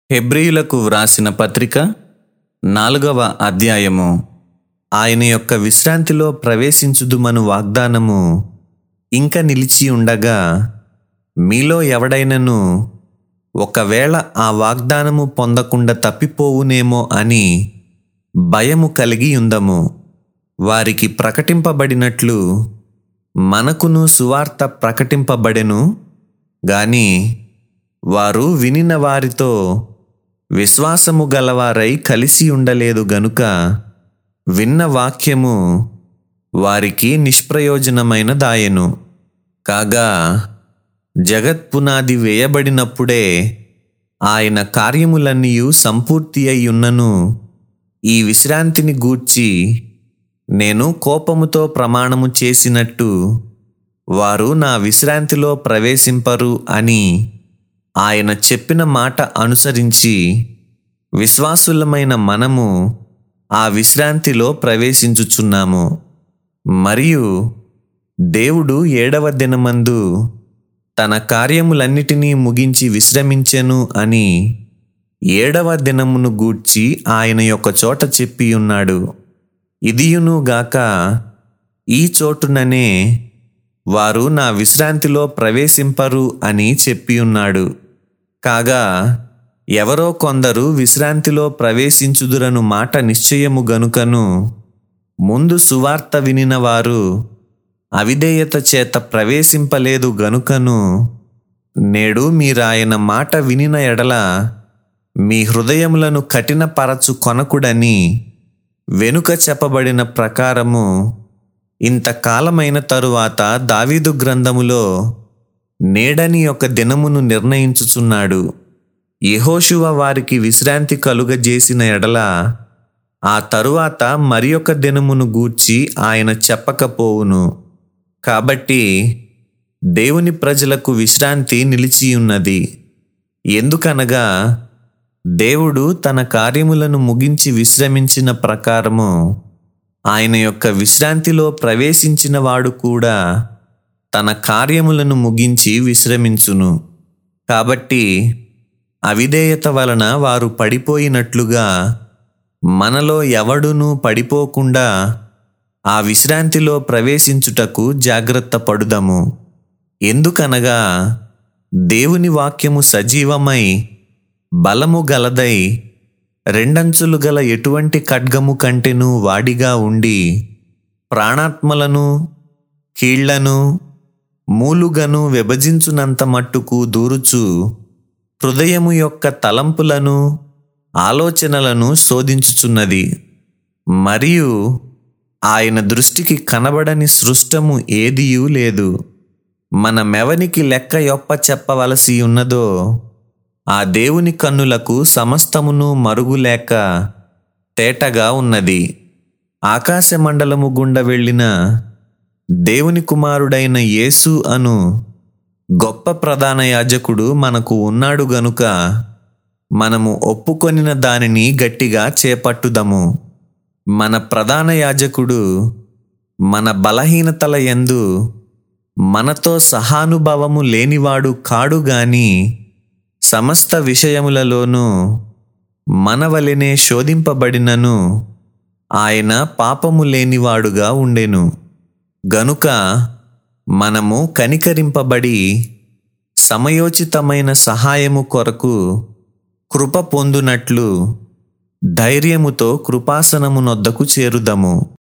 హెబ్రీయులకు వ్రాసిన పత్రిక నాలుగవ అధ్యాయము ఆయన యొక్క విశ్రాంతిలో ప్రవేశించుదుమను వాగ్దానము ఇంక నిలిచి ఉండగా మీలో ఎవడైనను ఒకవేళ ఆ వాగ్దానము పొందకుండా తప్పిపోవునేమో అని భయము కలిగి ఉందము వారికి ప్రకటింపబడినట్లు మనకును సువార్త ప్రకటింపబడెను గాని వారు వినిన వారితో విశ్వాసము గలవారై కలిసి ఉండలేదు గనుక విన్న వాక్యము వారికి నిష్ప్రయోజనమైన దాయెను కాగా జగత్పునాది వేయబడినప్పుడే ఆయన కార్యములన్నీయు సంపూర్తి అయ్యున్నను ఈ విశ్రాంతిని గూర్చి నేను కోపముతో ప్రమాణము చేసినట్టు వారు నా విశ్రాంతిలో ప్రవేశింపరు అని ఆయన చెప్పిన మాట అనుసరించి విశ్వాసులమైన మనము ఆ విశ్రాంతిలో ప్రవేశించుచున్నాము మరియు దేవుడు ఏడవ దినమందు తన కార్యములన్నిటినీ ముగించి విశ్రమించెను అని ఏడవ దినమును గూర్చి ఆయన యొక్క చోట చెప్పి ఉన్నాడు ఇదియును గాక ఈ చోటుననే వారు నా విశ్రాంతిలో ప్రవేశింపరు అని చెప్పి ఉన్నాడు కాగా ఎవరో కొందరు విశ్రాంతిలో ప్రవేశించుదురను మాట నిశ్చయము గనుకను ముందు సువార్త వినిన వారు అవిధేయత చేత ప్రవేశింపలేదు గనుకను నేడు మీరాయన మాట వినిన ఎడల మీ హృదయములను కఠినపరచు కొనకుడని వెనుక చెప్పబడిన ప్రకారము ఇంతకాలమైన తరువాత దావీదు గ్రంథములో నేడని ఒక దినమును నిర్ణయించుచున్నాడు యెహోషువ వారికి విశ్రాంతి కలుగజేసిన ఎడల ఆ తరువాత మరి ఒక దినమును గూర్చి ఆయన చెప్పకపోవును కాబట్టి దేవుని ప్రజలకు విశ్రాంతి నిలిచి ఉన్నది ఎందుకనగా దేవుడు తన కార్యములను ముగించి విశ్రమించిన ప్రకారము ఆయన యొక్క విశ్రాంతిలో ప్రవేశించిన వాడు కూడా తన కార్యములను ముగించి విశ్రమించును కాబట్టి అవిధేయత వలన వారు పడిపోయినట్లుగా మనలో ఎవడునూ పడిపోకుండా ఆ విశ్రాంతిలో ప్రవేశించుటకు జాగ్రత్త పడుదము ఎందుకనగా దేవుని వాక్యము సజీవమై బలము గలదై రెండంచులు గల ఎటువంటి ఖడ్గము కంటెను వాడిగా ఉండి ప్రాణాత్మలను కీళ్లను మూలుగను విభజించునంత మట్టుకు దూరుచు హృదయము యొక్క తలంపులను ఆలోచనలను శోధించుచున్నది మరియు ఆయన దృష్టికి కనబడని సృష్టము ఏదియూ లేదు మన మెవనికి లెక్క యొప్ప చెప్పవలసి ఉన్నదో ఆ దేవుని కన్నులకు సమస్తమును మరుగులేక తేటగా ఉన్నది ఆకాశమండలము గుండా వెళ్ళిన దేవుని కుమారుడైన యేసు అను గొప్ప ప్రధాన యాజకుడు మనకు ఉన్నాడు గనుక మనము ఒప్పుకొనిన దానిని గట్టిగా చేపట్టుదము మన ప్రధాన యాజకుడు మన బలహీనతల యందు మనతో సహానుభావము లేనివాడు కాడు గాని సమస్త విషయములలోనూ మన వలెనే శోధింపబడినను ఆయన పాపము లేనివాడుగా ఉండెను గనుక మనము కనికరింపబడి సమయోచితమైన సహాయము కొరకు కృప పొందునట్లు ధైర్యముతో కృపాసనమునొద్దకు చేరుదము